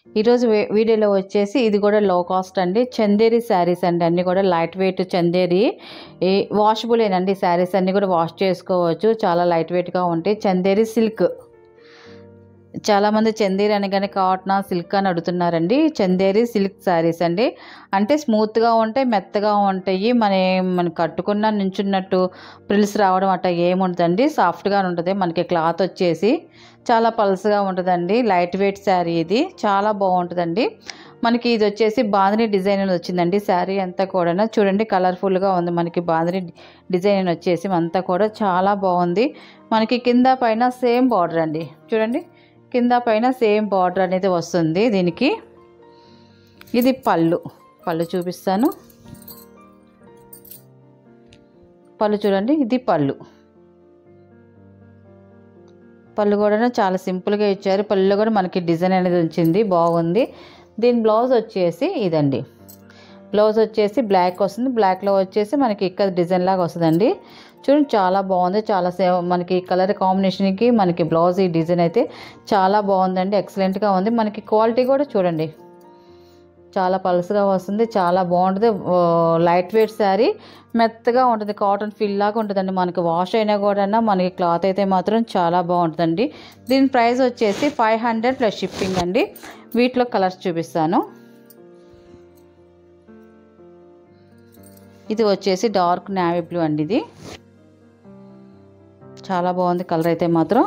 ఈరోజు వే- వీడియోలో వచ్చేసి ఇది కూడా లో కాస్ట్ అండి చందేరి శారీస్ అండి అన్నీ కూడా లైట్ వెయిట్ చందేరి ఈ వాషబులేనండి శారీస్ అన్నీ కూడా వాష్ చేసుకోవచ్చు చాలా లైట్ వెయిట్గా ఉంటాయి చందేరి సిల్క్ చాలామంది చందేరి అనగానే కాటన్ సిల్క్ అని అడుగుతున్నారండి చందేరి సిల్క్ శారీస్ అండి అంటే స్మూత్గా ఉంటాయి మెత్తగా ఉంటాయి మన మనం కట్టుకున్న నించున్నట్టు ప్రిల్స్ రావడం అట్లా ఏముంటుందండి సాఫ్ట్గా ఉంటుంది మనకి క్లాత్ వచ్చేసి చాలా పల్స్గా ఉంటుందండి లైట్ వెయిట్ శారీ ఇది చాలా బాగుంటుందండి మనకి ఇది వచ్చేసి బాందిని డిజైన్ అని వచ్చిందండి శారీ అంతా కూడా చూడండి కలర్ఫుల్గా ఉంది మనకి బాందిని డిజైన్ అని వచ్చేసి అంతా కూడా చాలా బాగుంది మనకి కింద పైన సేమ్ బార్డర్ అండి చూడండి కింద పైన సేమ్ బార్డర్ అనేది వస్తుంది దీనికి ఇది పళ్ళు పళ్ళు చూపిస్తాను పళ్ళు చూడండి ఇది పళ్ళు పళ్ళు కూడా చాలా సింపుల్గా ఇచ్చారు పళ్ళు కూడా మనకి డిజైన్ అనేది వచ్చింది బాగుంది దీని బ్లౌజ్ వచ్చేసి ఇదండి బ్లౌజ్ వచ్చేసి బ్లాక్ వస్తుంది బ్లాక్లో వచ్చేసి మనకి ఇక్కడ డిజైన్ లాగా వస్తుందండి చూడండి చాలా బాగుంది చాలా సే మనకి కలర్ కాంబినేషన్కి మనకి బ్లౌజ్ ఈ డిజైన్ అయితే చాలా బాగుందండి ఎక్సలెంట్గా ఉంది మనకి క్వాలిటీ కూడా చూడండి చాలా పల్స్గా వస్తుంది చాలా బాగుంటుంది ఓ, లైట్ వెయిట్ శారీ మెత్తగా ఉంటుంది కాటన్ ఫిల్ లాగా ఉంటుందండి మనకి వాష్ అయినా కూడా మనకి క్లాత్ అయితే మాత్రం చాలా బాగుంటుందండి దీని ప్రైస్ వచ్చేసి ఫైవ్ హండ్రెడ్ ప్లస్ షిప్పింగ్ అండి వీటిలో కలర్స్ చూపిస్తాను ఇది వచ్చేసి డార్క్ నావీ బ్లూ అండి ఇది చాలా బాగుంది కలర్ అయితే మాత్రం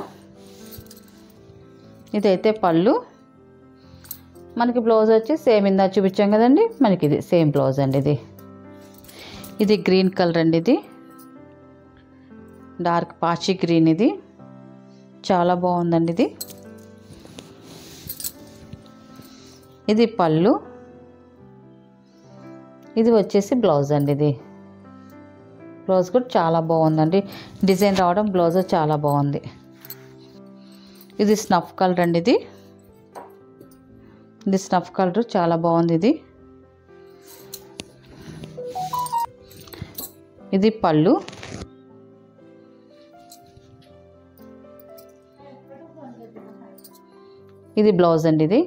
ఇదైతే పళ్ళు మనకి బ్లౌజ్ వచ్చి సేమ్ ఇందా చూపించాం కదండి మనకి ఇది సేమ్ బ్లౌజ్ అండి ఇది ఇది గ్రీన్ కలర్ అండి ఇది డార్క్ పాచి గ్రీన్ ఇది చాలా బాగుందండి ఇది ఇది పళ్ళు ఇది వచ్చేసి బ్లౌజ్ అండి ఇది బ్లౌజ్ కూడా చాలా బాగుందండి డిజైన్ రావడం బ్లౌజ్ చాలా బాగుంది ఇది స్నఫ్ కలర్ అండి ఇది ఇది స్నఫ్ కలర్ చాలా బాగుంది ఇది ఇది పళ్ళు ఇది బ్లౌజ్ అండి ఇది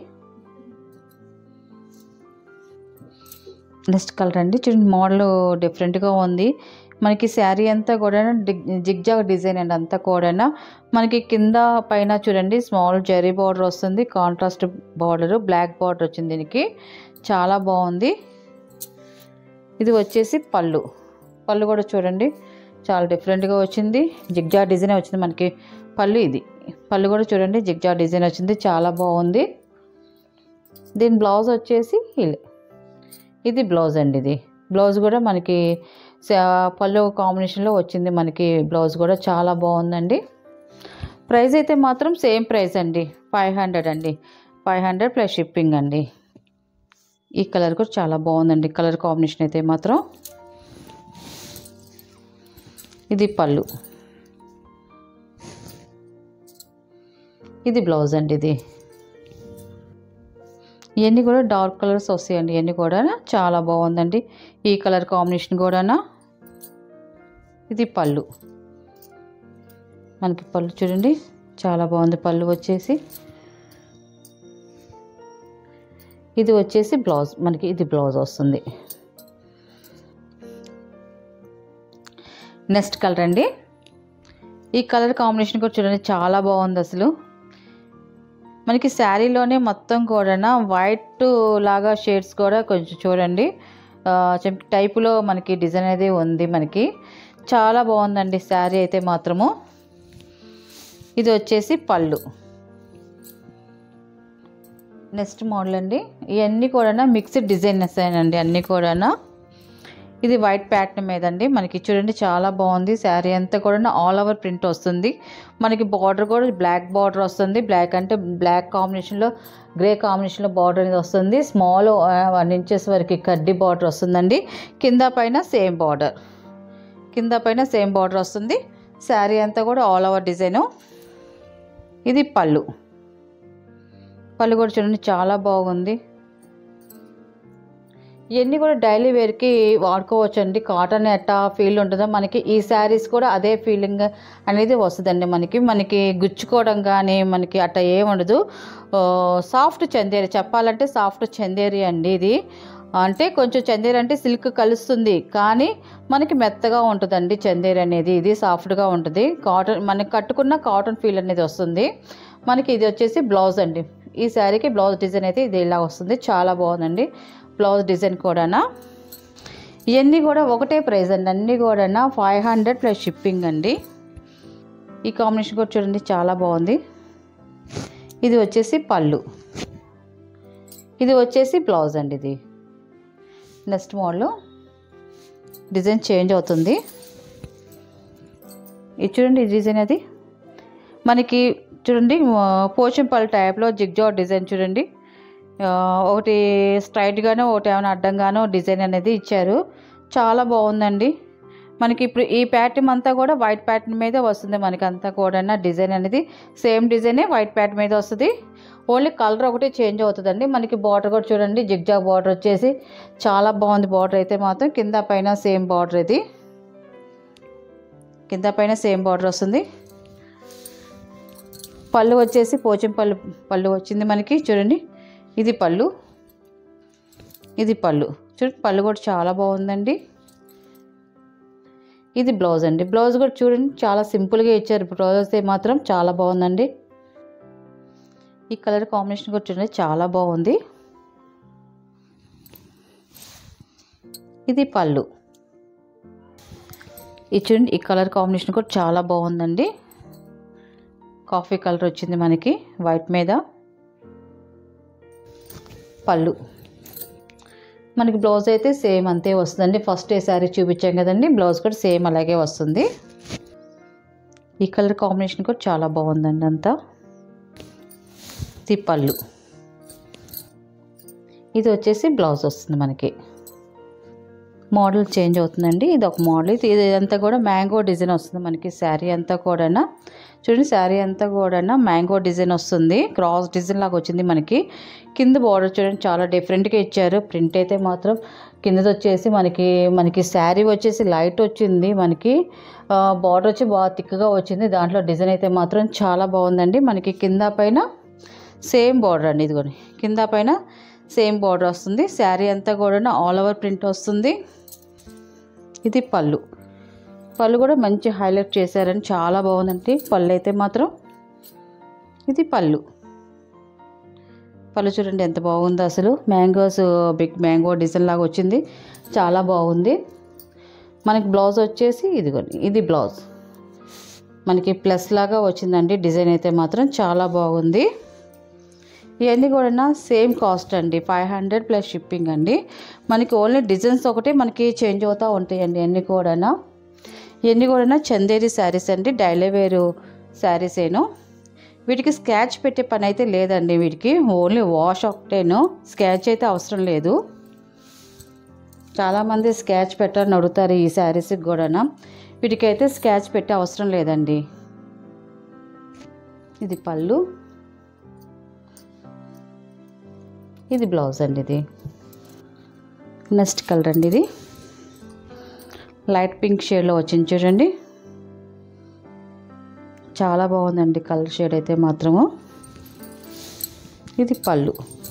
నెక్స్ట్ కలర్ అండి చూడండి మోడల్ డిఫరెంట్గా ఉంది మనకి శారీ అంతా కూడా జిగ్జాగ్ డిజైన్ అండి అంతా కూడా మనకి కింద పైన చూడండి స్మాల్ జెరీ బార్డర్ వస్తుంది కాంట్రాస్ట్ బార్డర్ బ్లాక్ బార్డర్ వచ్చింది దీనికి చాలా బాగుంది ఇది వచ్చేసి పళ్ళు పళ్ళు కూడా చూడండి చాలా డిఫరెంట్గా వచ్చింది జిగ్జా డిజైన్ వచ్చింది మనకి పళ్ళు ఇది పళ్ళు కూడా చూడండి జిగ్జా డిజైన్ వచ్చింది చాలా బాగుంది దీని బ్లౌజ్ వచ్చేసి ఇలా ఇది బ్లౌజ్ అండి ఇది బ్లౌజ్ కూడా మనకి స- పళ్ళు కాంబినేషన్లో వచ్చింది మనకి బ్లౌజ్ కూడా చాలా బాగుందండి ప్రైస్ అయితే మాత్రం సేమ్ ప్రైస్ అండి ఫైవ్ హండ్రెడ్ అండి ఫైవ్ హండ్రెడ్ ప్లస్ షిప్పింగ్ అండి ఈ కలర్ కూడా చాలా బాగుందండి కలర్ కాంబినేషన్ అయితే మాత్రం ఇది పళ్ళు ఇది బ్లౌజ్ అండి ఇది ఇవన్నీ కూడా డార్క్ కలర్స్ వస్తాయండి ఇవన్నీ కూడా చాలా బాగుందండి ఈ కలర్ కాంబినేషన్ కూడా ఇది పళ్ళు మనకి పళ్ళు చూడండి చాలా బాగుంది పళ్ళు వచ్చేసి ఇది వచ్చేసి బ్లౌజ్ మనకి ఇది బ్లౌజ్ వస్తుంది నెక్స్ట్ కలర్ అండి ఈ కలర్ కాంబినేషన్ కూడా చూడండి చాలా బాగుంది అసలు మనకి శారీలోనే మొత్తం కూడా వైట్ లాగా షేడ్స్ కూడా కొంచెం చూడండి ఆ, చెం- టైపులో మనకి డిజైన్ అనేది ఉంది మనకి చాలా బాగుందండి శారీ అయితే మాత్రము ఇది వచ్చేసి పళ్ళు నెక్స్ట్ మోడల్ అండి ఇవన్నీ కూడా మిక్స్డ్ డిజైన్స్ అండి అన్నీ కూడా ఇది వైట్ ప్యాటర్న్ మీద అండి మనకి చూడండి చాలా బాగుంది శారీ అంతా కూడా ఆల్ ఓవర్ ప్రింట్ వస్తుంది మనకి బార్డర్ కూడా బ్లాక్ బార్డర్ వస్తుంది బ్లాక్ అంటే బ్లాక్ కాంబినేషన్లో గ్రే కాంబినేషన్లో బార్డర్ అనేది వస్తుంది స్మాల్ వన్ ఇంచెస్ వరకు కడ్డీ బార్డర్ వస్తుందండి కింద పైన సేమ్ బార్డర్ కింద పైన సేమ్ బార్డర్ వస్తుంది శారీ అంతా కూడా ఆల్ ఓవర్ డిజైను ఇది పళ్ళు పళ్ళు కూడా చూడండి చాలా బాగుంది ఇవన్నీ కూడా డైలీ వేర్కి వాడుకోవచ్చు అండి కాటన్ ఎట్టా ఫీల్ ఉంటుందో మనకి ఈ శారీస్ కూడా అదే ఫీలింగ్ అనేది వస్తుందండి మనకి మనకి గుచ్చుకోవడం కానీ మనకి అట్లా ఏం ఉండదు ఆ, సాఫ్ట్ చందేరి చెప్పాలంటే సాఫ్ట్ చందేరి అండి ఇది అంటే కొంచెం చందేరి అంటే సిల్క్ కలుస్తుంది కానీ మనకి మెత్తగా ఉంటుందండి చందేరి అనేది ఇది సాఫ్ట్గా ఉంటుంది కాటన్ మనకి కట్టుకున్న కాటన్ ఫీల్ అనేది వస్తుంది మనకి ఇది వచ్చేసి బ్లౌజ్ అండి ఈ శారీకి బ్లౌజ్ డిజైన్ అయితే ఇది ఇలా వస్తుంది చాలా బాగుందండి బ్లౌజ్ డిజైన్ కూడానా ఇవన్నీ కూడా ఒకటే ప్రైస్ అండి అన్నీ కూడా ఫైవ్ హండ్రెడ్ ప్లస్ షిప్పింగ్ అండి ఈ కాంబినేషన్ కూడా చూడండి చాలా బాగుంది ఇది వచ్చేసి పళ్ళు ఇది వచ్చేసి బ్లౌజ్ అండి ఇది నెక్స్ట్ మోడల్ డిజైన్ చేంజ్ అవుతుంది ఇది చూడండి ఈ డిజైన్ అది మనకి చూడండి పోచంపల్లి టైప్లో జిగ్జాగ్ డిజైన్ చూడండి ఆ, ఒకటి స్ట్రైట్గానో ఒకటి ఏమైనా అడ్డంగానో డిజైన్ అనేది ఇచ్చారు చాలా బాగుందండి మనకి ఇప్పుడు ఈ ప్యాటర్న్ అంతా కూడా వైట్ ప్యాటర్న్ మీద వస్తుంది మనకి అంతా కూడా డిజైన్ అనేది సేమ్ డిజైనే వైట్ ప్యాటర్న్ మీద వస్తుంది ఓన్లీ కలర్ ఒకటి చేంజ్ అవుతుందండి మనకి బార్డర్ కూడా చూడండి జిగ్జాగ్ బార్డర్ వచ్చేసి చాలా బాగుంది బార్డర్ అయితే మాత్రం కింద పైన సేమ్ బార్డర్ ఇది కింద పైన సేమ్ బార్డర్ వస్తుంది పళ్ళు వచ్చేసి పోచం పళ్ళు పళ్ళు వచ్చింది మనకి చూడండి ఇది పళ్ళు ఇది పళ్ళు చూడండి పళ్ళు కూడా చాలా బాగుందండి ఇది బ్లౌజ్ అండి బ్లౌజ్ కూడా చూడండి చాలా సింపుల్గా ఇచ్చారు బ్లౌజ్ అయితే మాత్రం చాలా బాగుందండి ఈ కలర్ కాంబినేషన్ కూడా చూడండి చాలా బాగుంది ఇది పళ్ళు ఇది చూడండి ఈ కలర్ కాంబినేషన్ కూడా చాలా బాగుందండి కాఫీ కలర్ వచ్చింది మనకి వైట్ మీద పళ్ళు మనకి బ్లౌజ్ అయితే సేమ్ అంతే వస్తుందండి ఫస్ట్ ఏ శారీ చూపించాం కదండి బ్లౌజ్ కూడా సేమ్ అలాగే వస్తుంది ఈ కలర్ కాంబినేషన్ కూడా చాలా బాగుందండి అంతా ఇది పళ్ళు ఇది వచ్చేసి బ్లౌజ్ వస్తుంది మనకి మోడల్ చేంజ్ అవుతుందండి ఇది ఒక మోడల్ ఇది ఇదంతా కూడా మ్యాంగో డిజైన్ వస్తుంది మనకి శారీ అంతా కూడా చూడండి శారీ అంతా కూడా మ్యాంగో డిజైన్ వస్తుంది క్రాస్ డిజైన్ లాగా వచ్చింది మనకి కింద బార్డర్ చూడండి చాలా డిఫరెంట్గా ఇచ్చారు ప్రింట్ అయితే మాత్రం కిందది వచ్చేసి మనకి మనకి శారీ వచ్చేసి లైట్ వచ్చింది మనకి బార్డర్ వచ్చి బాగా థిక్గా వచ్చింది దాంట్లో డిజైన్ అయితే మాత్రం చాలా బాగుందండి మనకి కింద పైన సేమ్ బార్డర్ అండి ఇదిగోండి కింద పైన సేమ్ బార్డర్ వస్తుంది శారీ అంతా కూడా ఆల్ ఓవర్ ప్రింట్ వస్తుంది ఇది పళ్ళు పళ్ళు కూడా మంచి హైలైట్ చేశారని చాలా బాగుందండి పళ్ళు అయితే మాత్రం ఇది పళ్ళు పళ్ళు చూడండి ఎంత బాగుందో అసలు మ్యాంగోస్ బిగ్ మ్యాంగో డిజైన్ లాగా వచ్చింది చాలా బాగుంది మనకి బ్లౌజ్ వచ్చేసి ఇదిగోండి ఇది బ్లౌజ్ మనకి ప్లస్ లాగా వచ్చిందండి డిజైన్ అయితే మాత్రం చాలా బాగుంది ఇవన్నీ కూడా సేమ్ కాస్ట్ అండి ఫైవ్ హండ్రెడ్ ప్లస్ షిప్పింగ్ అండి మనకి ఓన్లీ డిజైన్స్ ఒకటే మనకి చేంజ్ అవుతూ ఉంటాయండి ఇవన్నీ కూడా ఇవన్నీ కూడా చందేరి శారీస్ అండి డైలీ వేరు శారీసేను వీటికి స్కాచ్ పెట్టే పని అయితే లేదండి వీటికి ఓన్లీ వాష్ ఒకటేను స్కాచ్ అయితే అవసరం లేదు చాలామంది స్కాచ్ పెట్టాలని అడుగుతారు ఈ శారీస్కి కూడా వీటికైతే స్కాచ్ పెట్టే అవసరం లేదండి ఇది పళ్ళు ఇది బ్లౌజ్ అండి ఇది నెక్స్ట్ కలర్ అండి ఇది లైట్ పింక్ షేడ్లో వచ్చింది చూడండి చాలా బాగుందండి కలర్ షేడ్ అయితే మాత్రము ఇది పళ్ళు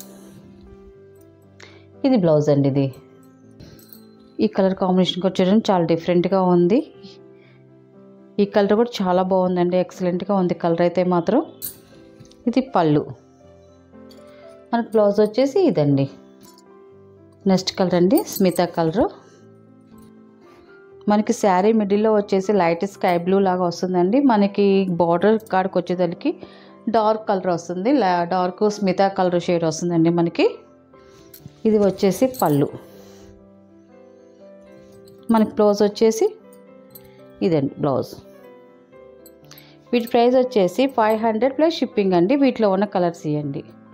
ఇది బ్లౌజ్ అండి ఇది ఈ కలర్ కాంబినేషన్ కూడా చూడండి చాలా డిఫరెంట్గా ఉంది ఈ కలర్ కూడా చాలా బాగుందండి ఎక్సలెంట్గా ఉంది కలర్ అయితే మాత్రం ఇది పళ్ళు మనకు బ్లౌజ్ వచ్చేసి ఇదండి నెక్స్ట్ కలర్ అండి స్మితా కలరు మనకి శారీ మిడిల్లో వచ్చేసి లైట్ స్కై బ్లూ లాగా వస్తుందండి మనకి బార్డర్ కాడికి వచ్చేసరికి డార్క్ కలర్ వస్తుంది లా- డార్క్ స్మితా కలర్ షేడ్ వస్తుందండి మనకి ఇది వచ్చేసి పళ్ళు మనకి బ్లౌజ్ వచ్చేసి ఇదండి బ్లౌజ్ వీటి ప్రైస్ వచ్చేసి ఫైవ్ హండ్రెడ్ ప్లస్ షిప్పింగ్ అండి వీటిలో ఉన్న కలర్స్ ఇవ్వండి